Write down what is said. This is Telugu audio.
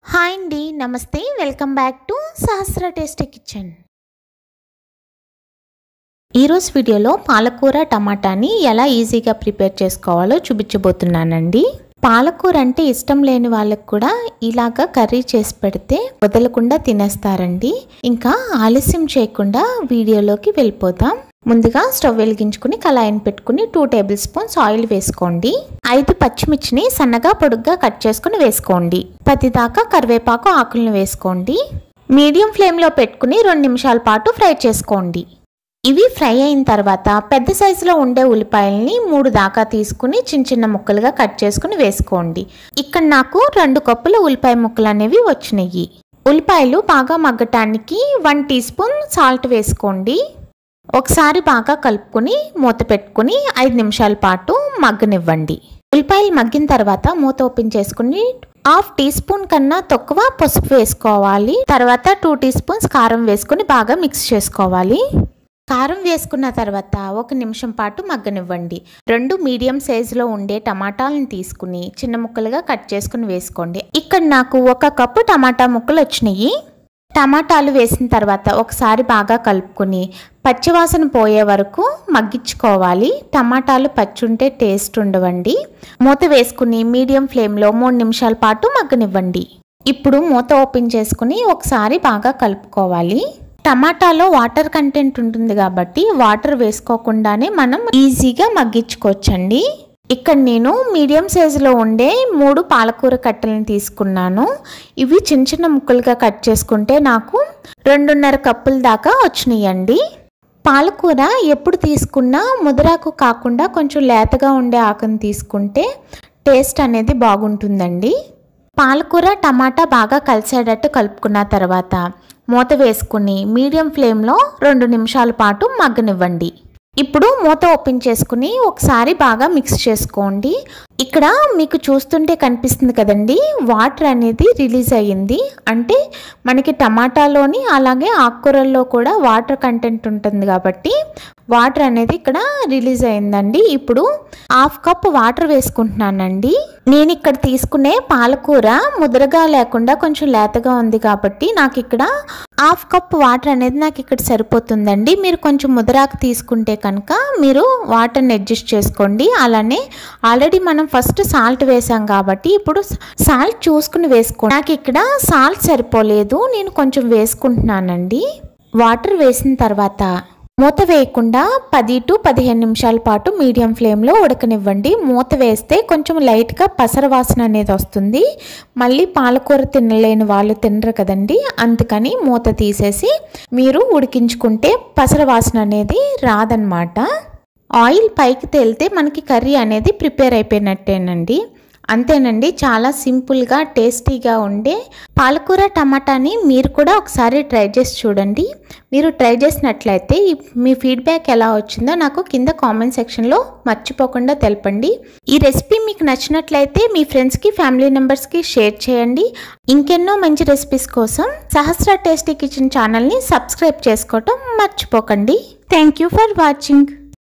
హాయ్ అండి నమస్తే welcome back to Sahasra tasty kitchen ఈరోజు వీడియోలో పాలకూర టమాటాని ఎలా ఈజీగా ప్రిపేర్ చేసుకోవాలో చూపించబోతున్నానండి పాలకూర అంటే ఇష్టం లేని వాళ్ళకు కూడా ఇలాగా కర్రీ చేసి పెడితే వదలకుండా తినేస్తారండి ఇంకా ఆలస్యం చేయకుండా వీడియోలోకి వెళ్ళిపోతాం ముందుగా స్టవ్ వెలిగించుకుని కళాయిని పెట్టుకుని టూ టేబుల్ స్పూన్స్ ఆయిల్ వేసుకోండి ఐదు పచ్చిమిర్చిని సన్నగా పొడుగ్గా కట్ చేసుకుని వేసుకోండి పది దాకా కరివేపాకు ఆకులను వేసుకోండి మీడియం ఫ్లేమ్లో పెట్టుకుని రెండు నిమిషాల పాటు ఫ్రై చేసుకోండి ఇవి ఫ్రై అయిన తర్వాత పెద్ద సైజులో ఉండే ఉల్లిపాయల్ని మూడు దాకా తీసుకుని చిన్న చిన్న ముక్కలుగా కట్ చేసుకుని వేసుకోండి ఇక్కడ నాకు రెండు కప్పుల ఉల్లిపాయ ముక్కలు అనేవి వచ్చినాయి ఉల్లిపాయలు బాగా మగ్గటానికి వన్ టీ స్పూన్ సాల్ట్ వేసుకోండి ఒకసారి బాగా కలుపుకొని మూత పెట్టుకుని ఐదు నిమిషాల పాటు మగ్గనివ్వండి ఉల్లిపాయలు మగ్గిన తర్వాత మూత ఓపెన్ చేసుకుని హాఫ్ టీ స్పూన్ కన్నా తక్కువ పసుపు వేసుకోవాలి తర్వాత టూ టీ స్పూన్స్ కారం వేసుకుని బాగా మిక్స్ చేసుకోవాలి కారం వేసుకున్న తర్వాత ఒక నిమిషం పాటు మగ్గనివ్వండి రెండు మీడియం సైజులో ఉండే టమాటాలను తీసుకుని చిన్న ముక్కలుగా కట్ చేసుకుని వేసుకోండి ఇక్కడ నాకు ఒక కప్పు టమాటా ముక్కలు వచ్చినాయి టమాటాలు వేసిన తర్వాత ఒకసారి బాగా కలుపుకొని పచ్చివాసన పోయే వరకు మగ్గించుకోవాలి టమాటాలు పచ్చుంటే టేస్ట్ ఉండవండి మూత వేసుకుని మీడియం ఫ్లేమ్లో మూడు నిమిషాల పాటు మగ్గనివ్వండి ఇప్పుడు మూత ఓపెన్ చేసుకుని ఒకసారి బాగా కలుపుకోవాలి టమాటాలో వాటర్ కంటెంట్ ఉంటుంది కాబట్టి వాటర్ వేసుకోకుండానే మనం ఈజీగా మగ్గించుకోవచ్చండి ఇక్కడ నేను మీడియం సైజులో ఉండే మూడు పాలకూర కట్టెలను తీసుకున్నాను ఇవి చిన్న చిన్న ముక్కలుగా కట్ చేసుకుంటే నాకు రెండున్నర కప్పుల దాకా వచ్చినాయండి పాలకూర ఎప్పుడు తీసుకున్నా ముదరాకు కాకుండా కొంచెం లేతగా ఉండే ఆకును తీసుకుంటే టేస్ట్ అనేది బాగుంటుందండి పాలకూర టమాటా బాగా కలిసేటట్టు కలుపుకున్న తర్వాత మూత వేసుకుని మీడియం ఫ్లేమ్లో రెండు నిమిషాల పాటు మగ్గనివ్వండి ఇప్పుడు మూత ఓపెన్ చేసుకుని ఒకసారి బాగా మిక్స్ చేసుకోండి ఇక్కడ మీకు చూస్తుంటే కనిపిస్తుంది కదండి వాటర్ అనేది రిలీజ్ అయ్యింది అంటే మనకి టమాటాలోని అలాగే ఆకుకూరల్లో కూడా వాటర్ కంటెంట్ ఉంటుంది కాబట్టి వాటర్ అనేది ఇక్కడ రిలీజ్ అయిందండి ఇప్పుడు హాఫ్ కప్ వాటర్ వేసుకుంటున్నానండి నేను ఇక్కడ తీసుకునే పాలకూర ముదరగా లేకుండా కొంచెం లేతగా ఉంది కాబట్టి నాకు ఇక్కడ హాఫ్ కప్ వాటర్ అనేది నాకు ఇక్కడ సరిపోతుందండి మీరు కొంచెం ముదరాకు తీసుకుంటే కనుక మీరు వాటర్ని అడ్జస్ట్ చేసుకోండి అలానే ఆల్రెడీ మనం ఫస్ట్ సాల్ట్ వేసాం కాబట్టి ఇప్పుడు సాల్ట్ చూసుకుని వేసుకోండి నాకు ఇక్కడ సాల్ట్ సరిపోలేదు నేను కొంచెం వేసుకుంటున్నానండి వాటర్ వేసిన తర్వాత మూత వేయకుండా పది టు పదిహేను నిమిషాల పాటు మీడియం ఫ్లేమ్లో ఉడకనివ్వండి మూత వేస్తే కొంచెం లైట్గా పసర వాసన అనేది వస్తుంది మళ్ళీ పాలకూర తినలేని వాళ్ళు తినరు కదండి అందుకని మూత తీసేసి మీరు ఉడికించుకుంటే పసర వాసన అనేది రాదనమాట ఆయిల్ పైకి తేలితే మనకి కర్రీ అనేది ప్రిపేర్ అయిపోయినట్టేనండి అంతేనండి చాలా సింపుల్గా టేస్టీగా ఉండే పాలకూర టమాటాని మీరు కూడా ఒకసారి ట్రై చేసి చూడండి మీరు ట్రై చేసినట్లయితే మీ ఫీడ్బ్యాక్ ఎలా వచ్చిందో నాకు కింద కామెంట్ సెక్షన్లో మర్చిపోకుండా తెలపండి ఈ రెసిపీ మీకు నచ్చినట్లయితే మీ ఫ్రెండ్స్కి ఫ్యామిలీ మెంబర్స్కి షేర్ చేయండి ఇంకెన్నో మంచి రెసిపీస్ కోసం సహస్ర టేస్టీ కిచెన్ ఛానల్ని సబ్స్క్రైబ్ చేసుకోవటం మర్చిపోకండి థ్యాంక్ యూ ఫర్ వాచింగ్